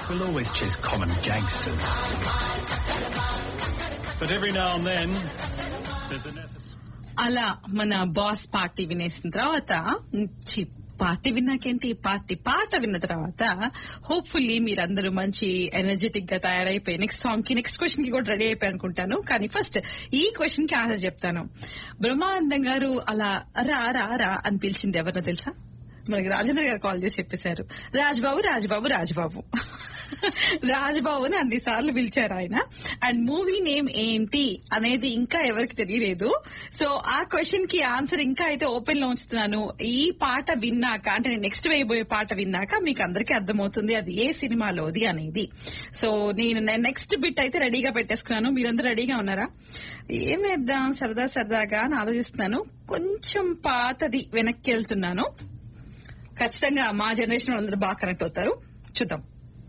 We'll always chase common gangsters. But every now and then, there's a necessary. అలా మన boss party వినేసిన తర్వాత ఛీ, party విన్నాకేంటి party పాట విన్న తర్వాత హోప్ఫుల్లీ మీరందరూ మంచి ఎనర్జెటిక్ గా తయారైపోయి నెక్స్ట్ సాంగ్ కి నెక్స్ట్ క్వశ్చన్ కి కూడా రెడీ అయిపోయి అనుకుంటాను కానీ ఫస్ట్ ఈ క్వశ్చన్ కి ఆన్సర్ చెప్తాను బ్రహ్మానందం గారు అలా రా రా రా అని పిలిచింది ఎవరినో తెలుసా మనకి రాజేంద్ర గారు కాల్ చేసి చెప్పేశారు రాజ్బాబు రాజ్బాబు రాజ్బాబు రాజ్బాబుని అన్ని సార్లు పిలిచారు ఆయన అండ్ మూవీ నేమ్ ఏంటి అనేది ఇంకా ఎవరికి తెలియలేదు సో ఆ క్వశ్చన్ కి ఆన్సర్ ఇంకా అయితే ఓపెన్ లో ఉంచుతున్నాను ఈ పాట విన్నాక అంటే నేను నెక్స్ట్ వేయబోయే పాట విన్నాక మీకు అందరికీ అర్థమవుతుంది అది ఏ సినిమాలోది అనేది సో నేను నెక్స్ట్ బిట్ అయితే రెడీగా పెట్టేసుకున్నాను మీరందరూ రెడీగా ఉన్నారా ఏం వేద్దాం సరదా సరదాగా అని ఆలోచిస్తున్నాను కొంచెం పాతది వెనక్కి వెళ్తున్నాను ఖచ్చితంగా మా జనరేషన్ వాళ్ళందరూ బాగా కనెక్ట్ అవుతారు చూద్దాం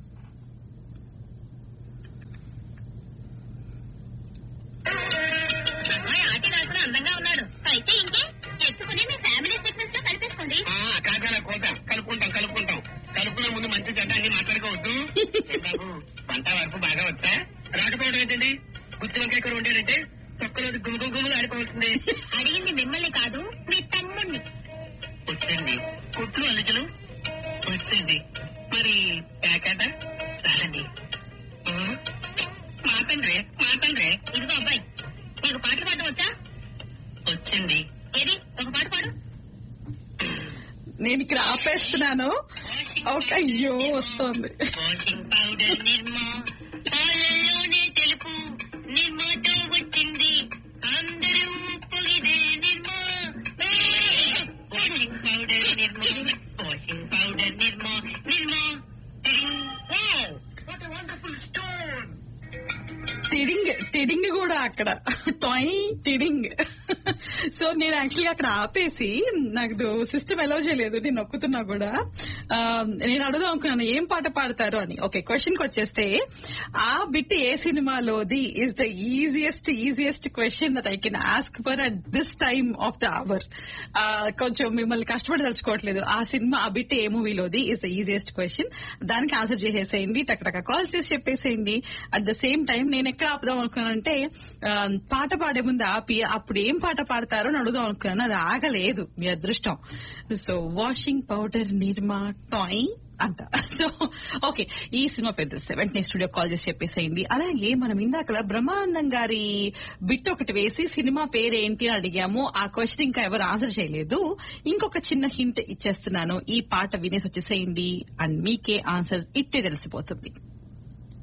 అమ్మాయి ఆటి రాసిన అందంగా ఉన్నాడు అయితే ఇంకే ఎత్తుకుని మీ ఫ్యామిలీ సిక్నెస్ లో కలిపేసుకోండి కాకాల కోత కలుపుకుంటాం కలుపుకుంటాం కలుపుకునే ముందు మంచి చెడ్డ అన్ని మాట్లాడుకోవద్దు ఏ బాబు వంట వరకు బాగా వచ్చా రాకపోవడం ఏంటండి గుత్తి వంకాయ కూర ఉండేదంటే తొక్కరోజు గుమ్మ గుమ్మలు ఆడిపోతుంది అడిగింది మిమ్మల్ని కాదు మీ తమ్ముణ్ణి వచ్చింది కుట్లు అల్లికలు వచ్చింది మరి ప్యాకెట్ చాలండి ఆ? మాతండ్రే మాతండ్రే ఇదిగో అబ్బాయి నీకు పాటలు పాడడం వచ్చా వచ్చింది ఏది ఒక పాట పాడు నేను ఇక్కడ ఆపేస్తున్నాను ఒక అయ్యో వస్తోంది వాషింగ్ పౌడర్ నిర్మా పాలల్లోనే తెలుపు నిర్మాతో వచ్చింది అందరూ పొగిదే Nirma washing powder Nirma washing powder Nirma Nirma what wonderful స్టోన్ టిడింగ్ టిడింగ్ కూడా అక్కడ టాయ్ టిడింగ్ సో నేను యాక్చువల్ గా అక్కడ ఆపేసి నాకు సిస్టమ్ ఎలో చేయలేదు నేను నొక్కుతున్నా కూడా ఆ, నేను అడుగుదాం అనుకున్నాను ఏం పాట పాడతారు అని ఓకే క్వశ్చన్ కి వచ్చేస్తే ఆ బిట్ ఏ సినిమాలోది is the easiest easiest question that I can ask for at this time of the hour కొంచెం మిమ్మల్ని కష్టపడి తలుచుకోవట్లేదు ఆ సినిమా ఆ బిట్ ఏ మూవీలోది ఈస్ ద ఈజియెస్ట్ క్వశ్చన్ దానికి ఆన్సర్ చేసేసేయండి టక్ కాల్ చేసి చెప్పేసేయండి అట్ ద సేమ్ టైం నేను ఎక్కడ ఆపుదాం అనుకున్నానంటే ఆ, పాట పాడే ముందు ఆపి అప్పుడు ఏం పాట పాడతారో అని అడుగుదాం అనుకున్నాను అది ఆగలేదు మీ అదృష్టం సో వాషింగ్ పౌడర్ నిర్మా టాయ్ అంట సో ఓకే ఈ సినిమా పేరు తెలిస్తే వెంటనే స్టూడియో కాల్ చేసి చెప్పేసేయండి అలాగే మనం ఇందాక బ్రహ్మానందం గారి బిట్ ఒకటి వేసి సినిమా పేరు ఏంటి అని అడిగాము ఆ క్వశ్చన్ ఇంకా ఎవరు ఆన్సర్ చేయలేదు ఇంకొక చిన్న హింట్ ఇచ్చేస్తున్నాను ఈ పాట వినేసి వచ్చేసేయండి అండ్ మీకే ఆన్సర్ ఇట్టే తెలిసిపోతుంది